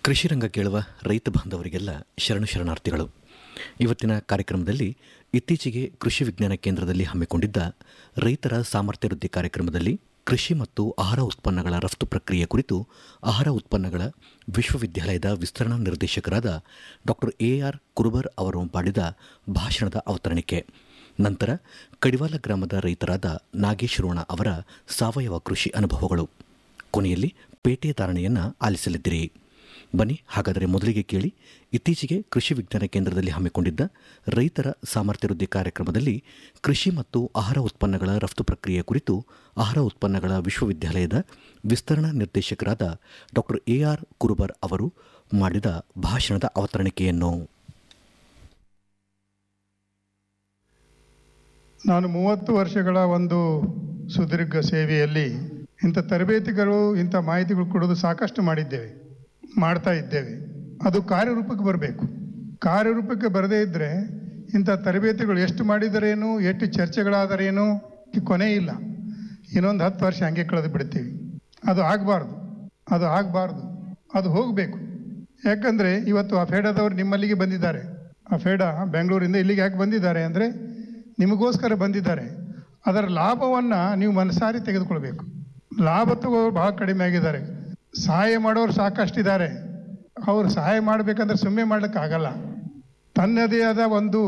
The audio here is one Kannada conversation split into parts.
ಕೃಷಿ ರಂಗ ಕೇಳುವ ರೈತ ಬಾಂಧವರಿಗೆಲ್ಲ ಶರಣು ಶರಣಾರ್ಥಿಗಳು ಇವತ್ತಿನ ಕಾರ್ಯಕ್ರಮದಲ್ಲಿ ಇತ್ತೀಚೆಗೆ ಕೃಷಿ ವಿಜ್ಞಾನ ಕೇಂದ್ರದಲ್ಲಿ ಹಮ್ಮಿಕೊಂಡಿದ್ದ ರೈತರ ಸಾಮರ್ಥ್ಯ ವೃದ್ಧಿ ಕಾರ್ಯಕ್ರಮದಲ್ಲಿ ಕೃಷಿ ಮತ್ತು ಆಹಾರ ಉತ್ಪನ್ನಗಳ ರಫ್ತು ಪ್ರಕ್ರಿಯೆ ಕುರಿತು ಆಹಾರ ಉತ್ಪನ್ನಗಳ ವಿಶ್ವವಿದ್ಯಾಲಯದ ವಿಸ್ತರಣಾ ನಿರ್ದೇಶಕರಾದ ಡಾಕ್ಟರ್ ಎ ಆರ್ ಕುರುಬರ್ ಅವರು ಮಾಡಿದ ಭಾಷಣದ ಅವತರಣಿಕೆ ನಂತರ ಕಡಿವಾಲ ಗ್ರಾಮದ ರೈತರಾದ ನಾಗೇಶ್ ರೋಣ ಅವರ ಸಾವಯವ ಕೃಷಿ ಅನುಭವಗಳು ಕೊನೆಯಲ್ಲಿ ಪೇಟೆ ಧಾರಣೆಯನ್ನು ಆಲಿಸಲಿದ್ದೀರಿ ಬನ್ನಿ ಹಾಗಾದರೆ ಮೊದಲಿಗೆ ಕೇಳಿ ಇತ್ತೀಚೆಗೆ ಕೃಷಿ ವಿಜ್ಞಾನ ಕೇಂದ್ರದಲ್ಲಿ ಹಮ್ಮಿಕೊಂಡಿದ್ದ ರೈತರ ಸಾಮರ್ಥ್ಯ ವೃದ್ಧಿ ಕಾರ್ಯಕ್ರಮದಲ್ಲಿ ಕೃಷಿ ಮತ್ತು ಆಹಾರ ಉತ್ಪನ್ನಗಳ ರಫ್ತು ಪ್ರಕ್ರಿಯೆ ಕುರಿತು ಆಹಾರ ಉತ್ಪನ್ನಗಳ ವಿಶ್ವವಿದ್ಯಾಲಯದ ವಿಸ್ತರಣಾ ನಿರ್ದೇಶಕರಾದ ಡಾಕ್ಟರ್ ಎ ಆರ್ ಕುರುಬರ್ ಅವರು ಮಾಡಿದ ಭಾಷಣದ ಅವತರಣಿಕೆಯನ್ನು ನಾನು ಮೂವತ್ತು ವರ್ಷಗಳ ಒಂದು ಸುದೀರ್ಘ ಸೇವೆಯಲ್ಲಿ ಇಂಥ ತರಬೇತಿಗಳು ಇಂಥ ಮಾಹಿತಿಗಳು ಕೊಡೋದು ಸಾಕಷ್ಟು ಮಾಡಿದ್ದೇವೆ ಮಾಡ್ತಾ ಇದ್ದೇವೆ ಅದು ಕಾರ್ಯರೂಪಕ್ಕೆ ಬರಬೇಕು ಕಾರ್ಯರೂಪಕ್ಕೆ ಬರದೇ ಇದ್ದರೆ ಇಂಥ ತರಬೇತಿಗಳು ಎಷ್ಟು ಮಾಡಿದರೇನು ಎಷ್ಟು ಚರ್ಚೆಗಳಾದರೇನು ಈ ಕೊನೆ ಇಲ್ಲ ಇನ್ನೊಂದು ಹತ್ತು ವರ್ಷ ಹಂಗೆ ಕಳೆದು ಬಿಡ್ತೀವಿ ಅದು ಆಗಬಾರ್ದು ಅದು ಆಗಬಾರ್ದು ಅದು ಹೋಗಬೇಕು ಯಾಕಂದರೆ ಇವತ್ತು ಆ ಫೇಡಾದವರು ನಿಮ್ಮಲ್ಲಿಗೆ ಬಂದಿದ್ದಾರೆ ಆ ಫೇಡ ಬೆಂಗಳೂರಿಂದ ಇಲ್ಲಿಗೆ ಯಾಕೆ ಬಂದಿದ್ದಾರೆ ಅಂದರೆ ನಿಮಗೋಸ್ಕರ ಬಂದಿದ್ದಾರೆ ಅದರ ಲಾಭವನ್ನು ನೀವು ಮನಸಾರಿ ತೆಗೆದುಕೊಳ್ಬೇಕು ಲಾಭ ತಗೋರು ಭಾಳ ಕಡಿಮೆ ಆಗಿದ್ದಾರೆ ಸಹಾಯ ಮಾಡೋರು ಸಾಕಷ್ಟಿದ್ದಾರೆ ಅವರು ಸಹಾಯ ಮಾಡಬೇಕಂದ್ರೆ ಸುಮ್ಮನೆ ಮಾಡ್ಲಿಕ್ಕೆ ಆಗಲ್ಲ ತನ್ನದೇ ಆದ ಒಂದು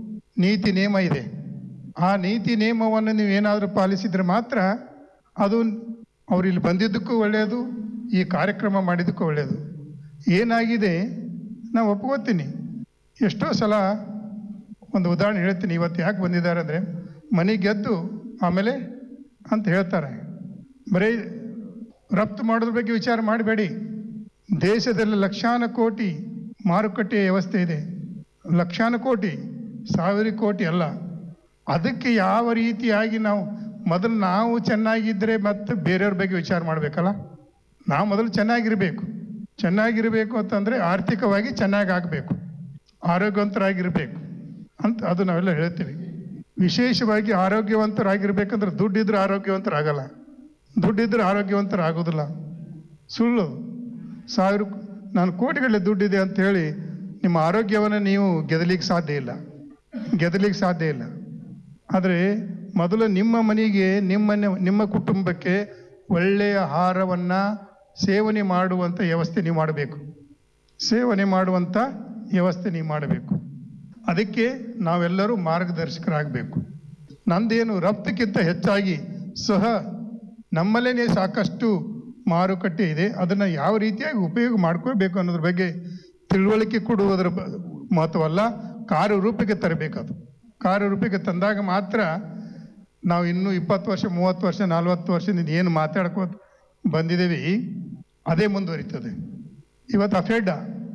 ನೀತಿ ನಿಯಮ ಇದೆ ಆ ನೀತಿ ನಿಯಮವನ್ನು ನೀವು ಏನಾದರೂ ಪಾಲಿಸಿದರೆ ಮಾತ್ರ ಅದು ಅವ್ರು ಇಲ್ಲಿ ಬಂದಿದ್ದಕ್ಕೂ ಒಳ್ಳೆಯದು ಈ ಕಾರ್ಯಕ್ರಮ ಮಾಡಿದ್ದಕ್ಕೂ ಒಳ್ಳೆಯದು ಏನಾಗಿದೆ ನಾವು ಒಪ್ಕೋತೀನಿ ಎಷ್ಟೋ ಸಲ ಒಂದು ಉದಾಹರಣೆ ಹೇಳ್ತೀನಿ ಇವತ್ತು ಯಾಕೆ ಬಂದಿದ್ದಾರೆ ಅಂದರೆ ಮನೆ ಗೆದ್ದು ಆಮೇಲೆ ಅಂತ ಹೇಳ್ತಾರೆ ಬರೀ ರಫ್ತು ಮಾಡೋದ್ರ ಬಗ್ಗೆ ವಿಚಾರ ಮಾಡಬೇಡಿ ದೇಶದಲ್ಲಿ ಲಕ್ಷಾನ ಕೋಟಿ ಮಾರುಕಟ್ಟೆ ವ್ಯವಸ್ಥೆ ಇದೆ ಲಕ್ಷಾನ ಕೋಟಿ ಸಾವಿರ ಕೋಟಿ ಅಲ್ಲ ಅದಕ್ಕೆ ಯಾವ ರೀತಿಯಾಗಿ ನಾವು ಮೊದಲು ನಾವು ಚೆನ್ನಾಗಿದ್ದರೆ ಮತ್ತು ಬೇರೆಯವ್ರ ಬಗ್ಗೆ ವಿಚಾರ ಮಾಡಬೇಕಲ್ಲ ನಾವು ಮೊದಲು ಚೆನ್ನಾಗಿರಬೇಕು ಚೆನ್ನಾಗಿರಬೇಕು ಅಂತಂದರೆ ಆರ್ಥಿಕವಾಗಿ ಚೆನ್ನಾಗಿ ಆಗಬೇಕು ಆರೋಗ್ಯವಂತರಾಗಿರಬೇಕು ಅಂತ ಅದು ನಾವೆಲ್ಲ ಹೇಳ್ತೀವಿ ವಿಶೇಷವಾಗಿ ಆರೋಗ್ಯವಂತರಾಗಿರ್ಬೇಕಂದ್ರೆ ದುಡ್ಡಿದ್ರೆ ಆರೋಗ್ಯವಂತರಾಗಲ್ಲ ದುಡ್ಡಿದ್ರೆ ಆರೋಗ್ಯವಂತರಾಗೋದಿಲ್ಲ ಸುಳ್ಳು ಸಾವಿರ ನಾನು ಕೋಟಿಗಳಲ್ಲಿ ದುಡ್ಡಿದೆ ಅಂತ ಹೇಳಿ ನಿಮ್ಮ ಆರೋಗ್ಯವನ್ನು ನೀವು ಗೆದಲಿಕ್ಕೆ ಸಾಧ್ಯ ಇಲ್ಲ ಗೆದಲಿಕ್ಕೆ ಸಾಧ್ಯ ಇಲ್ಲ ಆದರೆ ಮೊದಲು ನಿಮ್ಮ ಮನೆಗೆ ನಿಮ್ಮ ನಿಮ್ಮ ಕುಟುಂಬಕ್ಕೆ ಒಳ್ಳೆಯ ಆಹಾರವನ್ನು ಸೇವನೆ ಮಾಡುವಂಥ ವ್ಯವಸ್ಥೆ ನೀವು ಮಾಡಬೇಕು ಸೇವನೆ ಮಾಡುವಂಥ ವ್ಯವಸ್ಥೆ ನೀವು ಮಾಡಬೇಕು ಅದಕ್ಕೆ ನಾವೆಲ್ಲರೂ ಮಾರ್ಗದರ್ಶಕರಾಗಬೇಕು ನಂದೇನು ರಫ್ತಕ್ಕಿಂತ ಹೆಚ್ಚಾಗಿ ಸಹ ನಮ್ಮಲ್ಲೇ ಸಾಕಷ್ಟು ಮಾರುಕಟ್ಟೆ ಇದೆ ಅದನ್ನು ಯಾವ ರೀತಿಯಾಗಿ ಉಪಯೋಗ ಮಾಡ್ಕೋಬೇಕು ಅನ್ನೋದ್ರ ಬಗ್ಗೆ ತಿಳುವಳಿಕೆ ಕೊಡುವುದರ ಬ- ಮಹತ್ವವಲ್ಲ ಕಾರ್ಯರೂಪಕ್ಕೆ ತರಬೇಕದು ಕಾರ್ಯರೂಪಕ್ಕೆ ತಂದಾಗ ಮಾತ್ರ ನಾವು ಇನ್ನೂ ಇಪ್ಪತ್ತು ವರ್ಷ ಮೂವತ್ತು ವರ್ಷ ನಲ್ವತ್ತು ವರ್ಷದಿಂದ ಏನು ಮಾತಾಡ್ಕೋತ ಬಂದಿದ್ದೀವಿ ಅದೇ ಮುಂದುವರಿತದೆ ಇವತ್ತು ಅಫೇಡ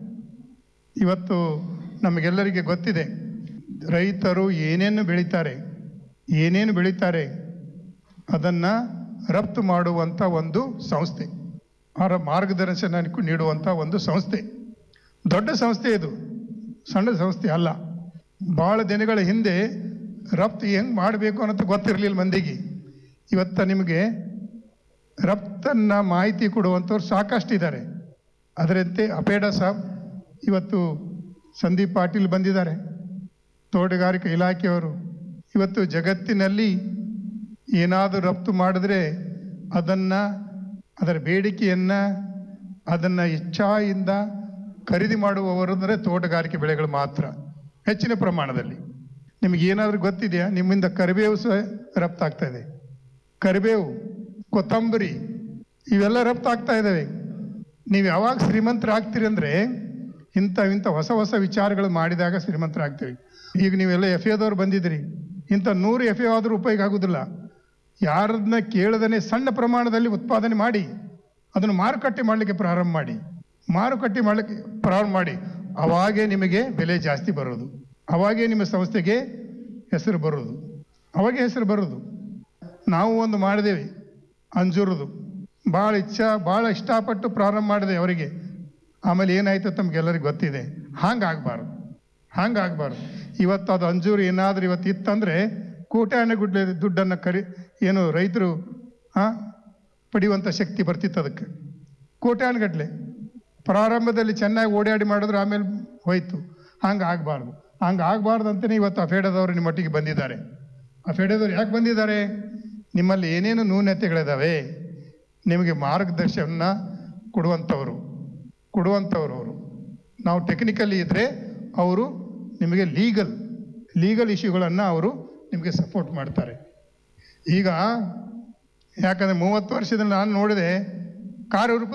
ಇವತ್ತು ನಮಗೆಲ್ಲರಿಗೆ ಗೊತ್ತಿದೆ ರೈತರು ಏನೇನು ಬೆಳೀತಾರೆ ಏನೇನು ಬೆಳೀತಾರೆ ಅದನ್ನು ರಫ್ತು ಮಾಡುವಂಥ ಒಂದು ಸಂಸ್ಥೆ ಅವರ ಮಾರ್ಗದರ್ಶನ ನೀಡುವಂಥ ಒಂದು ಸಂಸ್ಥೆ ದೊಡ್ಡ ಸಂಸ್ಥೆ ಇದು ಸಣ್ಣ ಸಂಸ್ಥೆ ಅಲ್ಲ ಭಾಳ ದಿನಗಳ ಹಿಂದೆ ರಫ್ತು ಹೆಂಗೆ ಮಾಡಬೇಕು ಅನ್ನೋದು ಗೊತ್ತಿರಲಿಲ್ಲ ಮಂದಿಗೆ ಇವತ್ತು ನಿಮಗೆ ರಫ್ತನ್ನು ಮಾಹಿತಿ ಕೊಡುವಂಥವ್ರು ಸಾಕಷ್ಟಿದ್ದಾರೆ ಅದರಂತೆ ಅಪೇಡ ಸಾಬ್ ಇವತ್ತು ಸಂದೀಪ್ ಪಾಟೀಲ್ ಬಂದಿದ್ದಾರೆ ತೋಟಗಾರಿಕೆ ಇಲಾಖೆಯವರು ಇವತ್ತು ಜಗತ್ತಿನಲ್ಲಿ ಏನಾದರೂ ರಫ್ತು ಮಾಡಿದ್ರೆ ಅದನ್ನು ಅದರ ಬೇಡಿಕೆಯನ್ನು ಅದನ್ನು ಇಚ್ಛಾಯಿಂದ ಖರೀದಿ ಮಾಡುವವರು ಅಂದರೆ ತೋಟಗಾರಿಕೆ ಬೆಳೆಗಳು ಮಾತ್ರ ಹೆಚ್ಚಿನ ಪ್ರಮಾಣದಲ್ಲಿ ನಿಮಗೆ ಏನಾದರೂ ಗೊತ್ತಿದೆಯಾ ನಿಮ್ಮಿಂದ ಕರಿಬೇವು ಸಹ ರಫ್ತಾಗ್ತಾ ಇದೆ ಕರಿಬೇವು ಕೊತ್ತಂಬರಿ ಇವೆಲ್ಲ ರಫ್ತಾಗ್ತಾ ಇದ್ದಾವೆ ನೀವು ಯಾವಾಗ ಶ್ರೀಮಂತರಾಗ್ತೀರಿ ಅಂದರೆ ಇಂಥ ಇಂಥ ಹೊಸ ಹೊಸ ವಿಚಾರಗಳು ಮಾಡಿದಾಗ ಶ್ರೀಮಂತರಾಗ್ತೀವಿ ಈಗ ನೀವೆಲ್ಲ ಎಫ್ ಎದವ್ರು ಬಂದಿದ್ದೀರಿ ಇಂಥ ನೂರು ಎಫ್ ಎ ಆದರೂ ಉಪಯೋಗ ಆಗೋದಿಲ್ಲ ಯಾರನ್ನ ಕೇಳದೇ ಸಣ್ಣ ಪ್ರಮಾಣದಲ್ಲಿ ಉತ್ಪಾದನೆ ಮಾಡಿ ಅದನ್ನು ಮಾರುಕಟ್ಟೆ ಮಾಡಲಿಕ್ಕೆ ಪ್ರಾರಂಭ ಮಾಡಿ ಮಾರುಕಟ್ಟೆ ಮಾಡಲಿಕ್ಕೆ ಪ್ರಾರಂಭ ಮಾಡಿ ಅವಾಗೇ ನಿಮಗೆ ಬೆಲೆ ಜಾಸ್ತಿ ಬರೋದು ಅವಾಗೇ ನಿಮ್ಮ ಸಂಸ್ಥೆಗೆ ಹೆಸರು ಬರೋದು ಅವಾಗೇ ಹೆಸರು ಬರೋದು ನಾವು ಒಂದು ಮಾಡಿದೇವೆ ಅಂಜೂರದು ಭಾಳ ಇಚ್ಛಾ ಭಾಳ ಇಷ್ಟಪಟ್ಟು ಪ್ರಾರಂಭ ಮಾಡಿದೆ ಅವರಿಗೆ ಆಮೇಲೆ ಏನಾಯ್ತು ತಮಗೆಲ್ಲರಿಗೂ ಗೊತ್ತಿದೆ ಹಾಗಾಗಬಾರ್ದು ಹಾಗಾಗಬಾರ್ದು ಇವತ್ತು ಅದು ಅಂಜೂರು ಏನಾದರೂ ಇವತ್ತು ಇತ್ತಂದರೆ ಕೋಟ್ಯಾನ ಗುಡ್ಲೆ ದುಡ್ಡನ್ನು ಕರಿ ಏನು ರೈತರು ಹಾಂ ಪಡೆಯುವಂಥ ಶಕ್ತಿ ಬರ್ತಿತ್ತು ಅದಕ್ಕೆ ಕೋಟ್ಯಾನುಗಟ್ಲೆ ಪ್ರಾರಂಭದಲ್ಲಿ ಚೆನ್ನಾಗಿ ಓಡಾಡಿ ಮಾಡಿದ್ರು ಆಮೇಲೆ ಹೋಯ್ತು ಹಂಗೆ ಆಗಬಾರ್ದು ಹಂಗೆ ಆಗಬಾರ್ದು ಅಂತಲೇ ಇವತ್ತು ಅಫೇಡದವರು ನಿಮ್ಮ ಒಟ್ಟಿಗೆ ಬಂದಿದ್ದಾರೆ ಅಫೇಡದವ್ರು ಯಾಕೆ ಬಂದಿದ್ದಾರೆ ನಿಮ್ಮಲ್ಲಿ ಏನೇನು ನ್ಯೂನತೆಗಳಿದಾವೆ ನಿಮಗೆ ಮಾರ್ಗದರ್ಶನ ಕೊಡುವಂಥವರು ಕೊಡುವಂಥವ್ರು ಅವರು ನಾವು ಟೆಕ್ನಿಕಲಿ ಇದ್ದರೆ ಅವರು ನಿಮಗೆ ಲೀಗಲ್ ಲೀಗಲ್ ಇಶ್ಯೂಗಳನ್ನು ಅವರು ನಿಮಗೆ ಸಪೋರ್ಟ್ ಮಾಡ್ತಾರೆ ಈಗ ಯಾಕಂದರೆ ಮೂವತ್ತು ವರ್ಷದಲ್ಲಿ ನಾನು ನೋಡಿದೆ ಕಾರ್ಯರೂಪ